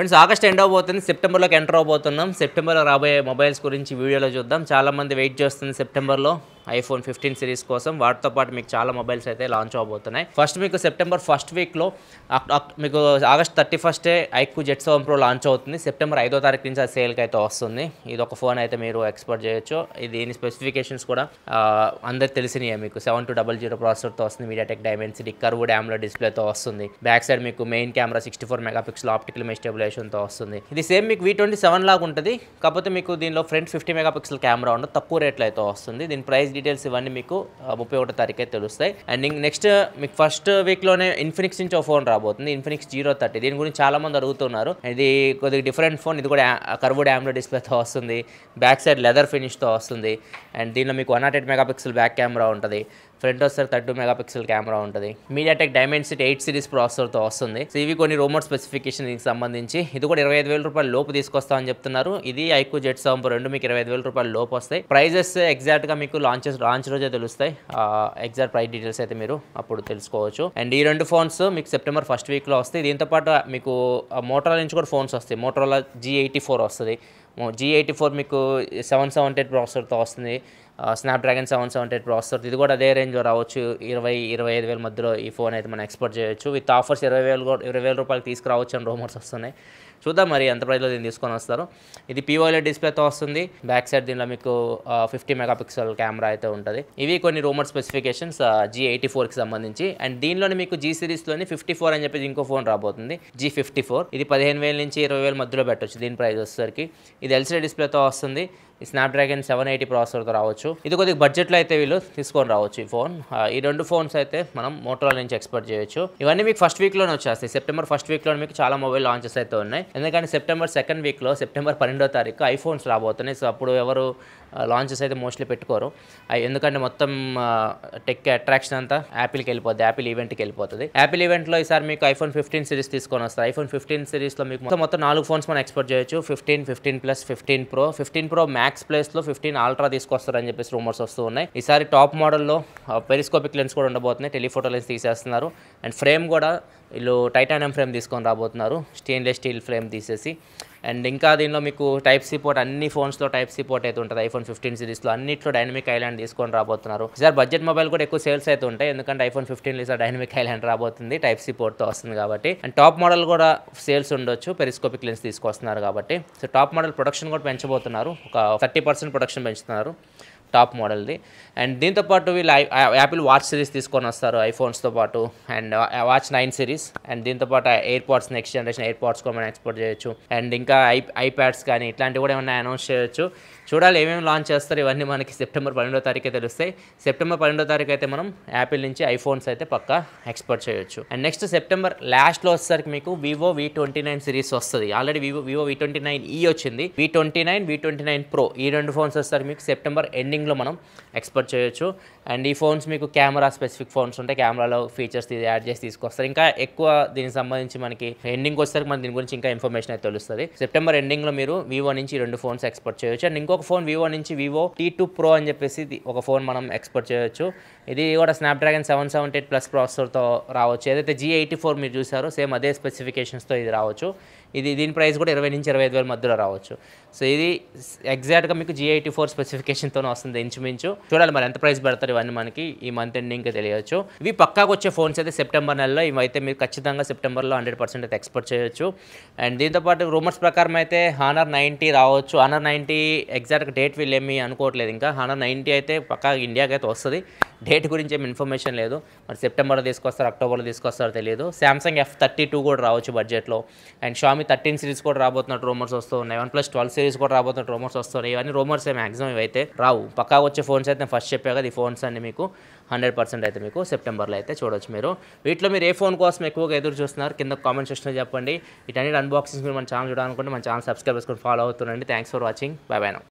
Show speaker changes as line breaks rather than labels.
friends August end అవబోతుంది సెప్టెంబర్లోకి enter అవబోతున్నాం సెప్టెంబర్లో రాబోయే మొబైల్స్ గురించి వీడియోలో చూద్దాం చాలా మంది వెయిట్ చేస్తుంది సెప్టెంబర్లో ఐఫోన్ ఫిఫ్టీన్ సిరీస్ కోసం వాటితో పాటు మీకు చాలా మొబైల్స్ అయితే లాంచ్ అవబోతున్నాయి ఫస్ట్ మీకు సెప్టెంబర్ ఫస్ట్ వీక్లో మీకు ఆగస్ట్ థర్టీ ఫస్టే iQOO Z seven pro launch అవుతుంది సెప్టెంబర్ ఐదో తారీఖు నుంచి అది సేల్కి అయితే వస్తుంది ఇది ఒక ఫోన్ అయితే మీరు ఎక్స్పెక్ట్ చేయొచ్చు ఇది దీని స్పెసిఫికేషన్స్ కూడా ఆ, అందరికి తెలిసినాయి మీకు సెవెన్ టూ డబల్ జీరో ప్రాసెసర్తో వస్తుంది మీడియాటెక్ డైమెన్సిటీ కర్వ్ డ్యామ్లో డిస్ప్లేతో వస్తుంది బ్యాక్ సైడ్ మీకు main camera sixty four megapixel optical స్టెబిలేషన్తో వస్తుంది ఇది సేమ్ మీకు వీ ట్వంటీ సెవెన్ లాగా ఉంటుంది కాకపోతే మీకు దీనిలో ఫ్రంట్ ఫిఫ్టీ మెగాపిక్సెల్ కెమెరా ఉండదు తక్కువ రేట్లో అయితే వస్తుంది దీని ప్రైస్ డీటెయిల్స్ ఇవన్నీ మీకు ఆ, ముప్పై ఒకటో తారీఖు అయితే తెలుస్తాయి అండ్ నెక్స్ట్ మీకు ఫస్ట్ వీక్లోనే ఇన్ఫినిక్స్ నుంచి ఒక ఫోన్ రాబోతుంది ఇన్ఫినిక్స్ జీరో థర్టీ దీని గురించి చాలా మంది అడుగుతున్నారు ఇది కొద్దిగా డిఫరెంట్ ఫోన్ ఇది కూడా కర్వ్ డ్యామ్లో డిస్ప్లేతో వస్తుంది బ్యాక్ సైడ్ లెదర్ ఫినిష్తో వస్తుంది అండ్ దీనిలో మీకు one nought eight megapixel back camera ఉంటుంది ఫ్రంట్ వస్తారు థర్టీ మెగాపిక్సెల్ కెమెరా ఉంటుంది మీడియాటెక్ డైమెన్సిటీ ఎయిట్ సిరీస్ ప్రాసెసర్తో వస్తుంది సో ఇవి కొన్ని రోమోట్ స్పెసిఫికేషన్ దీనికి సంబంధించి ఇది కూడా ఇరవై ఐదు వేల రూపాయల లోపు తీసుకొస్తామని చెప్తున్నారు ఇది ఐక్యూ జెట్ సెవెన్ రెండు మీకు ఇరవై ఐదు వేల రూపాయల లోపు వస్తాయి ప్రైజెస్ ఎగ్జాక్ట్గా మీకు లాంచెస్ లాంచ్ రోజే తెలుస్తాయి ఎగ్జాక్ట్ ప్రైస్ డీటెయిల్స్ అయితే మీరు అప్పుడు తెలుసుకోవచ్చు అండ్ ఈ రెండు ఫోన్స్ మీకు సెప్టెంబర్ ఫస్ట్ వీక్లో వస్తాయి దీంతో పాటు మీకు మోటరోలా నుంచి కూడా ఫోన్స్ వస్తాయి మోటరోలా జీ ఎయిటీ ఫోర్ వస్తుంది జీ ఎయిటీ ఫోర్ మీకు సెవెన్ సెవెంటీ ఎయిట్ ప్రాసెసర్తో వస్తుంది Snapdragon seven seventy eight processor ఇది కూడా అదే రేంజ్లో రావచ్చు ఇరవై ఇరవై ఐదు వేల మధ్యలో ఈ ఫోన్ అయితే మనం ఎక్స్పోర్ట్ చేయొచ్చు విత్ ఆఫర్స్ ఇరవై వేలు కూడా ఇరవై వేల రూపాయలు తీసుకురావచ్చు అని రూమర్స్ వస్తున్నాయి చూద్దాం మరి ఎంత ప్రైస్లో దీన్ని తీసుకొని వస్తారు ఇది పీఓఎల్ డిస్ప్లేతో వస్తుంది బ్యాక్ సైడ్ దీనిలో మీకు ఫిఫ్టీ మెగాపిక్సెల్ కెమెరా అయితే ఉంటుంది ఇవి కొన్ని రూమర్ స్పెసిఫికేషన్స్ జీ ఎయిటీ ఫోర్కి సంబంధించి అండ్ దీనిలోనే మీకు జీ సిరీస్లోని ఫిఫ్టీ ఫోర్ అని చెప్పేసి ఇంకో ఫోన్ రాబోతుంది జీ ఫిఫ్టీ ఫోర్ ఇది పదిహేను వేల నుంచి ఇరవై వేల మధ్యలో పెట్టొచ్చు దీని ప్రైస్ వచ్చేసరికి ఇది ఎల్సీడీ డిస్ప్లేతో వస్తుంది ఈ స్నాప్డ్రాగన్ సెవెన్ ఎయిటీ ప్రాసెసర్తో రావచ్చు ఇది కొద్దిగా బడ్జెట్లో అయితే వీళ్ళు తీసుకొని రావచ్చు ఈ ఫోన్ ఆ, ఈ రెండు ఫోన్స్ అయితే మనం మోటోలా నుంచి ఎక్స్పెక్ట్ చేయొచ్చు ఇవన్నీ మీకు ఫస్ట్ వీక్లోనే వచ్చేస్తాయి సెప్టెంబర్ ఫస్ట్ వీక్లో మీకు చాలా మొబైల్ లాంచెస్ అయితే ఉన్నాయి ఎందుకంటే సెప్టెంబర్ సెకండ్ వీక్లో సెప్టెంబర్ పన్నెండో తారీఖు ఐఫోన్స్ రాబోతున్నాయి సో అప్పుడు ఎవరు లాంచెస్ అయితే మోస్ట్లీ పెట్టుకోరు ఆ, ఎందుకంటే మొత్తం టెక్ అట్రాక్షన్ అంతా యాపిల్కి వెళ్ళిపోద్ది యాపిల్ ఈవెంట్కి వెళ్ళిపోతుంది యాపిల్ ఈవెంట్లో ఈసారి మీకు ఐఫోన్ ఫిఫ్టీన్ సిరీస్ తీసుకొని వస్తారు ఐఫోన్ ఫిఫ్టీన్ సిరీస్లో మీకు మొత్తం మొత్తం నాలుగు ఫోన్స్ మనం ఎక్స్పోర్ట్ చేయొచ్చు fifteen fifteen plus fifteen pro fifteen pro max ప్లేస్లో ఫిఫ్టీన్ అల్ట్రా తీసుకొస్తారని చెప్పేసి రూమర్స్ వస్తూ ఉన్నాయి ఈసారి టాప్ మోడల్లో పెరిస్కోపిక్ లెన్స్ కూడా ఉండబోతున్నాయి టెలిఫోటో లెన్స్ తీసేస్తున్నారు అండ్ ఫ్రేమ్ కూడా వీళ్ళు టైటానియం ఫ్రేమ్ తీసుకొని రాబోతున్నారు స్టెయిన్లెస్ స్టీల్ ఫ్రేమ్ తీసేసి అండ్ ఇంకా దీనిలో మీకు టైప్ సి పోర్ట్ అన్ని ఫోన్స్లో టైప్ సి పోర్ట్ అయితే ఉంటుంది ఐఫోన్ ఫిఫ్టీన్ సిరీస్లో అన్నిట్లో డైనమిక్ ఐలాండ్ తీసుకొని రాబోతున్నారు సార్ బడ్జెట్ మొబైల్ కూడా ఎక్కువ సేల్స్ అయితే ఉంటాయి ఎందుకంటే ఐఫోన్ ఫిఫ్టీన్ ఈసారి డైనమిక్ ఐలాండ్ రాబోతుంది టైప్ సి పోర్ట్తో వస్తుంది కాబట్టి అండ్ టాప్ మోడల్ కూడా సేల్స్ ఉండొచ్చు పెరిస్కోపిక్ లెన్స్ తీసుకొస్తున్నారు కాబట్టి సో టాప్ మోడల్ ప్రొడక్షన్ కూడా పెంచబోతున్నారు ఒక థర్టీ పర్సెంట్ ప్రొడక్షన్ పెంచుతున్నారు టాప్ మోడల్ది అండ్ దీంతో పాటు వీళ్ళు ఐ- ఐ- యాపిల్ వాచ్ సిరీస్ తీసుకొని వస్తారు ఐఫోన్స్తో పాటు and watch nine series and దీంతో పాటు AirPods next generation AirPods కూడా మనం ఎక్స్పోర్ట్ చేయొచ్చు అండ్ ఇంకా ఐ ఐప్యాడ్స్ కానీ ఇట్లాంటివి కూడా ఏమైనా అనౌన్స్ చేయొచ్చు చూడాలి ఏమేమి లాంచ్ చేస్తారు ఇవన్నీ మనకి సెప్టెంబర్ పన్నెండో తారీఖే తెలుస్తాయి సెప్టెంబర్ పన్నెండో తారీఖు అయితే మనం యాపిల్ నుంచి ఐఫోన్స్ అయితే పక్కా ఎక్స్పోర్ట్ చేయొచ్చు అండ్ నెక్స్ట్ సెప్టెంబర్ లాస్ట్లో వచ్చేసరికి మీకు Vivo V twenty nine series వస్తుంది already Vivo Vivo V twenty nine ఈ వచ్చింది V twenty nine V twenty nine pro ఈ రెండు ఫోన్స్ వచ్చేసరికి మీకు సెప్టెంబర్ ఎండింగ్లో మనం ఎక్స్పోర్ట్ చేయొచ్చు అండ్ ఈ ఫోన్స్ మీకు కెమెరా స్పెసిఫిక్ ఫోన్స్ ఉంటాయి కెమెరాలో ఫీచర్స్ యాడ్ చేసి తీసుకొస్తారు ఇంకా ఎక్కువ దీనికి సంబంధించి మనకి ఎండింగ్ వచ్చేసరికి మన దీని గురించి ఇంకా ఇన్ఫర్మేషన్ అయితే తెలుస్తుంది సెప్టెంబర్ ఎండింగ్లో మీరు వివో నుంచి ఈ రెండు ఫోన్స్ ఎక్స్పోర్ట్ చేయొచ్చు అండ్ ఇంకొక ఫోన్ వివో నుంచి వివో టీ టూ ప్రో అని చెప్పేసి ఇది ఒక ఫోన్ మనం ఎక్స్పోర్ట్ చేయొచ్చు ఇది కూడా Snapdragon seven seventy eight plus ప్రాసెసర్తో రావచ్చు ఏదైతే జీ ఎయిటీ ఫోర్ మీరు చూసారో సేమ్ అదే స్పెసిఫికేషన్స్తో ఇది రావచ్చు ఇది దీని ప్రైస్ కూడా ఇరవై నుంచి ఇరవై ఐదు వేల మధ్యలో రావచ్చు సో ఇది ఎగ్జాక్ట్గా మీకు జీ ఎయిటీ ఫోర్ స్పెసిఫికేషన్తో వస్తుంది ఇంచుమించు చూడాలి మరి ఎంత ప్రైస్ పెడతారు ఇవన్నీ మనకి ఈ మంత్ ఎండింగ్కి తెలియచ్చు ఇవి పక్కాగా వచ్చే ఫోన్స్ అయితే సెప్టెంబర్ నెలలో ఇవి అయితే మీరు ఖచ్చితంగా సెప్టెంబర్లో హండ్రెడ్ పర్సెంట్ అయితే ఎక్స్పోర్ట్ చేయొచ్చు అండ్ దీంతోపాటు రూమర్స్ ప్రకారం అయితే హానర్ నైంటీ రావచ్చు హానర్ నైంటీ ఎగ్జాక్ట్గా డేట్ వీళ్ళు ఏమీ అనుకోవట్లేదు ఇంకా హానర్ నైంటీ అయితే పక్కా ఇండియాకి అయితే వస్తుంది డేట్ గురించి ఏమి ఇన్ఫర్మేషన్ లేదు మరి సెప్టెంబర్లో తీసుకొస్తారు అక్టోబర్లో తీసుకొస్తారో తెలియదు శాంసంగ్ ఎఫ్ థర్టీ టూ కూడా రావచ్చు బడ్జెట్లో అండ్ షామీ థర్టీన్ సిరీస్ కూడా రాబోతున్నట్టు రూమర్స్ వస్తూ ఉన్నాయి వన్ ప్లస్ ట్వెల్వ్ సిరీస్ కూడా రాబోతున్నట్టు రూమర్స్ వస్తున్నాయి ఇవన్నీ రూమర్స్ మ్యాక్సిమం ఇవైతే రావు పక్కా వచ్చే ఫోన్స్ అయితే నేను ఫస్ట్ చెప్పా కదా ఈ ఫోన్స్ అన్ని మీకు హండ్రెడ్ పర్సెంట్ అయితే మీకు సెప్టెంబర్లో అయితే చూడొచ్చు మీరు వీటిలో మీరు ఏ ఫోన్ కోసం ఎక్కువగా ఎదురు చూస్తున్నారు కింద కామెంట్ సెక్షన్లో చెప్పండి వీటన్నిటి అన్బాక్సింగ్స్ మీరు మన ఛానల్ చూడాలనుకుంటే మన ఛానల్ సబ్స్క్రైబ్ చేసుకొని ఫాలో అవుతుండండి thanks for watching bye bye now